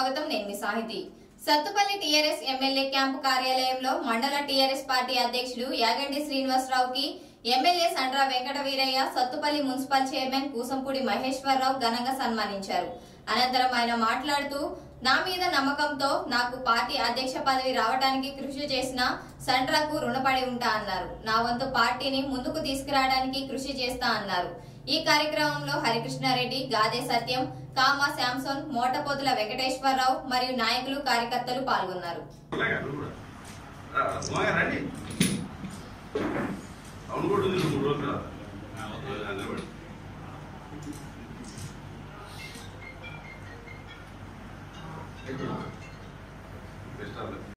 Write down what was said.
స్వాగతం నేను మీ Sahithi Sathupalli TRS MLA camp కార్యాలయంలో మండల టీఆర్ఎస్ పార్టీ అధ్యక్షులు యాగంటి శ్రీనివాసరావుకి MLA Sandra Venkata Veeraiah Sathupalli municipal chairman Koosampudi Maheswararao ఘనంగా సన్మానించారు అనంతరం ఆయన మాట్లాడుతూ నా మీద నమ్మకంతో నాకు పార్టీ అధ్యక్ష పదవి రావడానికి కృషి చేసిన సండ్రకు రుణపడి ఉంటా అన్నారు నా వంతు పార్టీని ముందుకు తీసుకురావడానికి కృషి చేస్తా అన్నారు ఈ కార్యక్రమంలో హరికృష్ణారెడ్డి గాదే సత్యం కామా శాంసన్ మోటపోతుల వెంకటేశ్వరరావు మరియు నాయకులు కార్యకర్తలు పాల్గొన్నారు అలాగే అక్కడ కూడా. రా, రా, మామయ్య రండి. అవును కూడా ఉంది, మూడు రోజులు కదా. ఆ, నిలబడి.